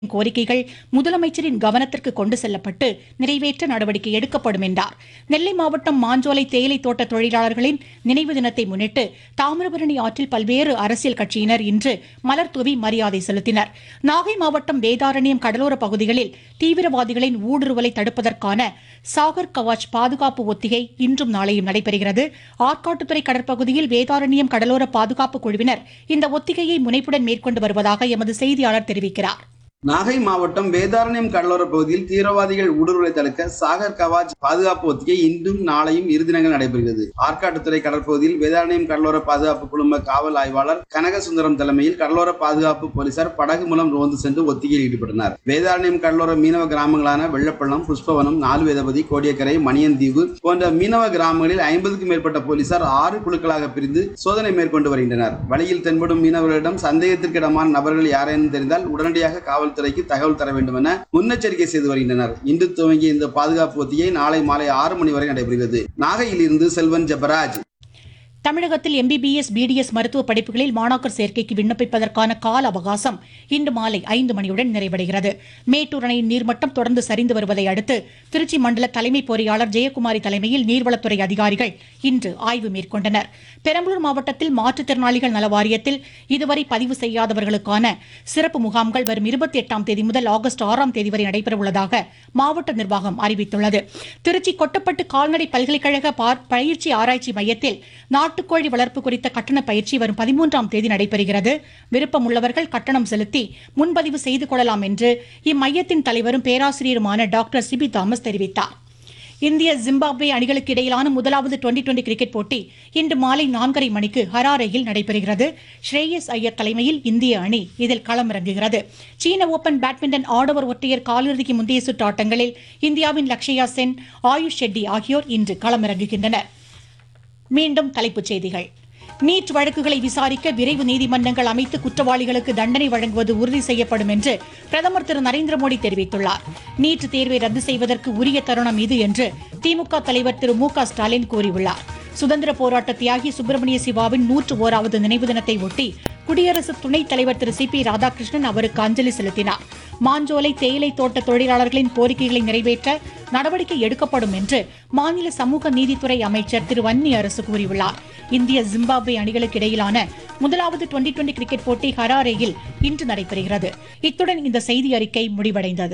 கோரிக்கைகள் முதலமைச்சரின் கவனத்திற்கு கொண்டு செல்லப்பட்டு நிறைவேற்ற நடவடிக்கை எடுக்கப்படும் என்றார் நெல்லை மாவட்டம் மாஞ்சோலை தேயிலை தோட்ட தொழிலாளர்களின் நினைவு தினத்தை முன்னிட்டு தாமிரபரணி ஆற்றில் பல்வேறு அரசியல் கட்சியினர் இன்று மலர் தூவி மரியாதை செலுத்தினர் நாகை மாவட்டம் வேதாரண்யம் கடலோர பகுதிகளில் தீவிரவாதிகளின் ஊடுருவலை தடுப்பதற்கான சாகர் கவாச் பாதுகாப்பு ஒத்திகை இன்றும் நாளையும் நடைபெறுகிறது ஆற்காட்டுத்துறை கடற்பகுதியில் வேதாரண்யம் கடலோர பாதுகாப்பு குழுவினர் இந்த ஒத்திகையை முனைப்புடன் மேற்கொண்டு வருவதாக எமது செய்தியாளர் தெரிவிக்கிறார் நாகை மாவட்டம் வேதாரண்யம் கடலோர பகுதியில் தீவிரவாதிகள் ஊடுருவலை தடுக்க சாகர் கவாச் பாதுகாப்பு ஒத்திகை இன்றும் நாளையும் இரு தினங்கள் நடைபெறுகிறது ஆற்காட்டுத்துறை கடற்பகுதியில் வேதாரண்யம் கடலோர பாதுகாப்பு குழும காவல் ஆய்வாளர் கனகசுந்தரம் தலைமையில் கடலோர பாதுகாப்பு போலீசார் படகு மூலம் ரோந்து சென்று ஒத்திகையில் ஈடுபட்டனர் வேதாரண்யம் கடலோர மீனவ கிராமங்களான வெள்ளப்பள்ளம் புஷ்பவனம் நாலுவேதபதி கோடியக்கரை மணியந்தீவு போன்ற மீனவ கிராமங்களில் ஐம்பதுக்கும் மேற்பட்ட போலீசார் ஆறு குழுக்களாக பிரிந்து சோதனை மேற்கொண்டு வருகின்றனர் வழியில் தென்படும் மீனவர்களிடம் சந்தேகத்திற்கிடமான நபர்கள் யாரேனும் தெரிந்தால் உடனடியாக காவல்துறைக்கு தகவல் தர வேண்டும் என முன்னெச்சரிக்கை செய்து வருகின்றனர் இன்று துவங்கிய இந்த பாதுகாப்பு ஒத்திகை நாளை மாலை ஆறு மணி வரை நடைபெறுகிறது நாகையில் இருந்து செல்வன் ஜெபராஜ் தமிழகத்தில் எம்பிபிஎஸ் பிடிஎஸ் மருத்துவ படிப்புகளில் மாணாக்கர் சேர்க்கைக்கு விண்ணப்பிப்பதற்கான கால அவகாசம் இன்று மாலை ஐந்து மணியுடன் நிறைவடைகிறது மேட்டூர் அணையின் நீர்மட்டம் தொடர்ந்து சரிந்து வருவதை அடுத்து திருச்சி மண்டல தலைமை பொறியாளர் ஜெயக்குமாரி தலைமையில் நீர்வளத்துறை அதிகாரிகள் இன்று ஆய்வு மேற்கொண்டனர் பெரம்பலூர் மாவட்டத்தில் மாற்றுத்திறனாளிகள் நல வாரியத்தில் இதுவரை பதிவு செய்யாதவர்களுக்கான சிறப்பு முகாம்கள் வரும் இருபத்தி எட்டாம் தேதி முதல் ஆகஸ்ட் ஆறாம் தேதி வரை நடைபெறவுள்ளதாக மாவட்ட நிர்வாகம் அறிவித்துள்ளது திருச்சி கொட்டப்பட்டு கால்நடை பல்கலைக்கழக பார்- பயிற்சி ஆராய்ச்சி மையத்தில் நாட்டுக்கோழி வளர்ப்பு குறித்த கட்டண பயிற்சி வரும் பதிமூன்றாம் தேதி நடைபெறுகிறது விருப்பம் உள்ளவர்கள் கட்டணம் செலுத்தி முன்பதிவு செய்து கொள்ளலாம் என்று இம்மையத்தின் தலைவரும் பேராசிரியருமான டாக்டர் சிபி தாமஸ் தெரிவித்தார் இந்திய ஜிம்பாப்வே அணிகளுக்கு இடையிலான முதலாவது டுவெண்டி டுவெண்டி கிரிக்கெட் போட்டி இன்று மாலை நான்கரை மணிக்கு ஹராரேயில் நடைபெறுகிறது ஸ்ரேயஸ் ஐயர் தலைமையில் இந்திய அணி இதில் களமிறங்குகிறது சீன ஓபன் பேட்மிண்டன் ஆடவர் ஒற்றையர் காலிறுதிக்கு முந்தைய சுற்று ஆட்டங்களில் இந்தியாவின் லக்ஷயா சென் ஆயுஷ் ஷெட்டி ஆகியோர் இன்று களமிறங்குகின்றனர் மீண்டும் தலைப்புச் செய்திகள் நீட் வழக்குகளை விசாரிக்க விரைவு நீதிமன்றங்கள் அமைத்து குற்றவாளிகளுக்கு தண்டனை வழங்குவது உறுதி செய்யப்படும் என்று பிரதமர் திரு நரேந்திர மோடி தெரிவித்துள்ளார் நீட் தேர்வை ரத்து செய்வதற்கு உரிய தருணம் இது என்று திமுக தலைவர் திரு மு க ஸ்டாலின் கூறியுள்ளார் சுதந்திர போராட்ட தியாகி சுப்பிரமணிய சிவாவின் நூற்று ஓராவது நினைவு தினத்தை ஒட்டி குடியரசு துணைத் தலைவர் திரு சி பி ராதாகிருஷ்ணன் அவருக்கு அஞ்சலி செலுத்தினார் மாஞ்சோலை தேயிலை தோட்ட தொழிலாளர்களின் கோரிக்கைகளை நிறைவேற்ற நடவடிக்கை எடுக்கப்படும் என்று மாநில சமூக நீதித்துறை அமைச்சர் திரு வன்னி அரசு கூறியுள்ளார் இந்திய ஜிம்பாப்வே அணிகளுக்கு இடையிலான முதலாவது டுவெண்டி டுவெண்டி கிரிக்கெட் போட்டி ஹராரேயில் இன்று நடைபெறுகிறது இத்துடன் இந்த செய்தி அறிக்கை முடிவடைந்தது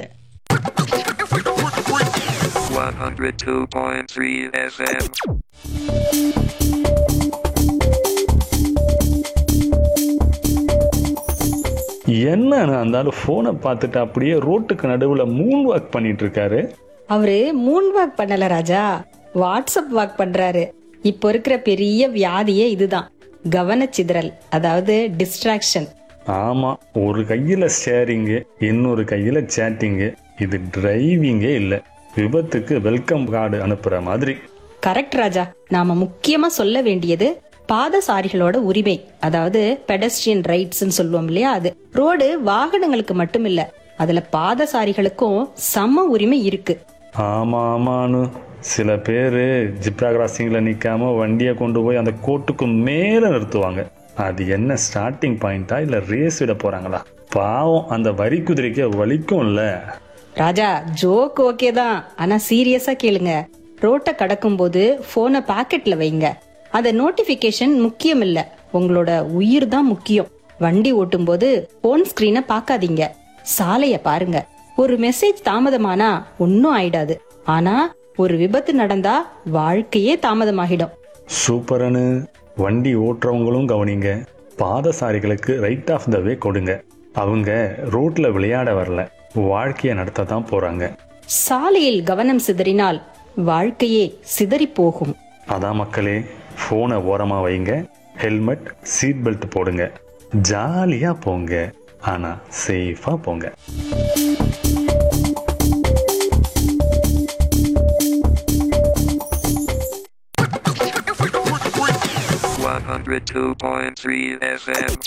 102.3 FM. என்னன்னு அந்த ஃபோனை பார்த்துட்டு அப்படியே ரோட்டுக்கு நடுவில் மூன் வாக் பண்ணிட்டு இருக்காரு அவரு மூன் வாக் பண்ணல ராஜா வாட்ஸ்அப் வாக் பண்றாரு இப்போ இருக்கிற பெரிய வியாதியே இதுதான் கவனச்சிதறல் அதாவது டிஸ்ட்ராக்ஷன் ஆமா ஒரு கையில ஷேரிங்கு இன்னொரு கையில சேட்டிங்கு இது டிரைவிங்கே இல்லை விபத்துக்கு வெல்கம் கார்டு அனுப்புற மாதிரி கரெக்ட் ராஜா நாம முக்கியமா சொல்ல வேண்டியது பாதசாரிகளோட உரிமை அதாவது பெடஸ்ட்ரியன் ரைட்ஸ்னு சொல்லுவோம் இல்லையா அது ரோடு வாகனங்களுக்கு மட்டும் இல்ல அதுல பாதசாரிகளுக்கும் சம உரிமை இருக்கு ஆமா ஆமான்னு சில பேர் ஜிப்ரா கிராசிங்ல நிக்காம வண்டியை கொண்டு போய் அந்த கோட்டுக்கு மேல நிறுத்துவாங்க அது என்ன ஸ்டார்டிங் பாயிண்டா இல்ல ரேஸ் விட போறாங்களா பாவம் அந்த வரி குதிரைக்கு வலிக்கும்ல ராஜா ஜோக் ஓகே தான் ஆனா சீரியஸா கேளுங்க ரோட்டை கடக்கும் போது போனை பாக்கெட்ல வைங்க அந்த நோட்டிபிகேஷன் முக்கியம் இல்ல உங்களோட உயிர் தான் முக்கியம் வண்டி ஓட்டும் போது போன் ஸ்கிரீனை பார்க்காதீங்க சாலைய பாருங்க ஒரு மெசேஜ் தாமதமானா ஒன்னும் ஆயிடாது ஆனா ஒரு விபத்து நடந்தா வாழ்க்கையே தாமதமாகிடும் சூப்பரனு வண்டி ஓட்டுறவங்களும் கவனிங்க பாதசாரிகளுக்கு ரைட் ஆஃப் த வே கொடுங்க அவங்க ரோட்ல விளையாட வரல வாழ்க்கையை நடத்த தான் போறாங்க சாலையில் கவனம் சிதறினால் வாழ்க்கையே சிதறி போகும் அதான் மக்களே ஃபோனை ஓரமா வைங்க ஹெல்மெட் சீட் பெல்ட் போடுங்க ஜாலியா போங்க ஆனா சேஃபா போங்க One hundred two point three FM.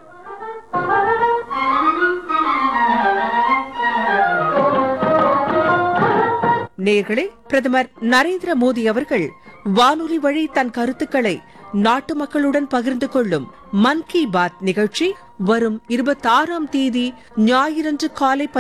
நேர்களே பிரதமர் நரேந்திர மோடி அவர்கள் வானொலி வழி தன் கருத்துக்களை நாட்டு மக்களுடன் பகிர்ந்து கொள்ளும் மன் கி பாத் நிகழ்ச்சி வரும் இருபத்தாறாம் தேதி ஞாயிறன்று காலை